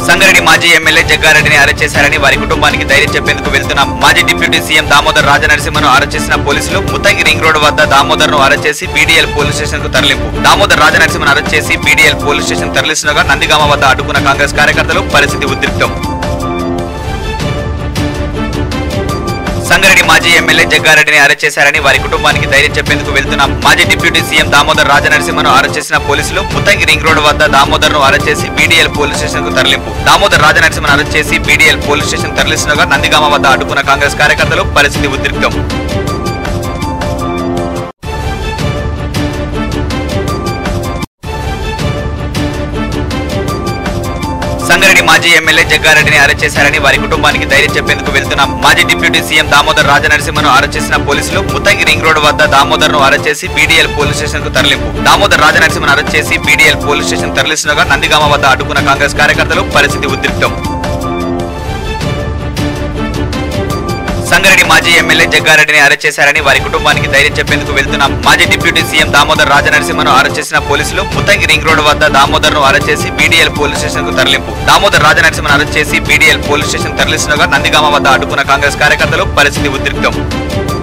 సంగారెడ్డి మాజీ MLA జగ్గారెడ్డిని arrest చేశారని వారి కుటుంబానికి ధైర్యం చెప్పేందుకు వెళ్తున్న మాజీ డిప్యూటీ సీఎం దామోదర్ రాజనరసింహను అరెస్ట్ చేసిన పోలీసులు ముత్తంగి రింగ్ రోడ్ వద్ద దామోదర్ ను అరెస్ట్ చేసి బీడీఎల్ పోలీస్ స్టేషన్ కు తరలింపు దామోదర్ రాజనరసింహను అరెస్ట్ చేసి బీడీఎల్ పోలీస్ స్టేషన్ తరలిస్తుండగా నందిగామ వద్ద అడ్డుకున్న కాంగ్రెస్ కార్యకర్తలు పరిస్థితి ఉద్రిక్తం సంగారెడ్డి మాజీ ఎమ్మెల్యే జగ్గారెడ్డిని అరెస్ట్ చేశారని వారి కుటుంబానికి ధైర్యం చెప్పేందుకు వెళ్తున్న మాజీ డిప్యూటీ సీఎం దామోదర్ రాజనరసింహను అరెస్ట్ చేసిన పోలీసులు ముత్తంగి రింగ్ రోడ్ వద్ద దామోదర్ ను అరెస్ట్ చేసి బీడీఎల్ పోలీస్ స్టేషన్ కు తరలింపు దామోదర్ రాజనరసింహను అరెస్ట్ చేసి బీడీఎల్ పోలీస్ స్టేషన్ తరలిస్తుండగా నందిగామ వద్ద అడ్డుకున్న కాంగ్రెస్ కార్యకర్తలు పరిస్థితి ఉద్రిక్తం సంగారెడ్డి మాజీ ఎమ్మెల్యే జగ్గారెడ్డిని అరెస్ట్ చేశారని వారి కుటుంబానికి ధైర్యం చెప్పేందుకు వెళ్తున్న మాజీ డిప్యూటీ సీఎం దామోదర్ రాజనరసింహను అరెస్ట్ చేసిన పోలీసులు ముత్తంగి రింగ్ రోడ్ వద్ద దామోదర్ ను అరెస్ట్ చేసి బీడీఎల్ పోలీస్ స్టేషన్ కు తరలింపు దామోదర్ రాజనరసింహను అరెస్ట్ చేసి బీడీఎల్ పోలీస్ స్టేషన్ తరలిస్తుండగా నందిగామ వద్ద అడ్డుకున్న కాంగ్రెస్ కార్యకర్తలు పరిస్థితి ఉద్రిక్తం సంగారెడ్డి మాజీ ఎమ్మెల్యే జగ్గారెడ్డిని అరెస్ట్ చేశారని వారి కుటుంబానికి ధైర్యం చెప్పేందుకు వెళ్తున్న మాజీ డిప్యూటీ సీఎం దామోదర్ రాజనరసింహను అరెస్ట్ చేసిన పోలీసులు ముత్తంగి రింగ్ రోడ్ వద్ద దామోదర్ ను అరెస్ట్ చేసి బీడీఎల్ పోలీస్ స్టేషన్ కు తరలింపు దామోదర్ రాజనరసింహను అరెస్ట్ చేసి బీడీఎల్ పోలీస్ స్టేషన్ తరలిస్తుండగా నందిగామ వద్ద అడ్డుకున్న కాంగ్రెస్ కార్యకర్తలు పరిస్థితి ఉద్రిక్తం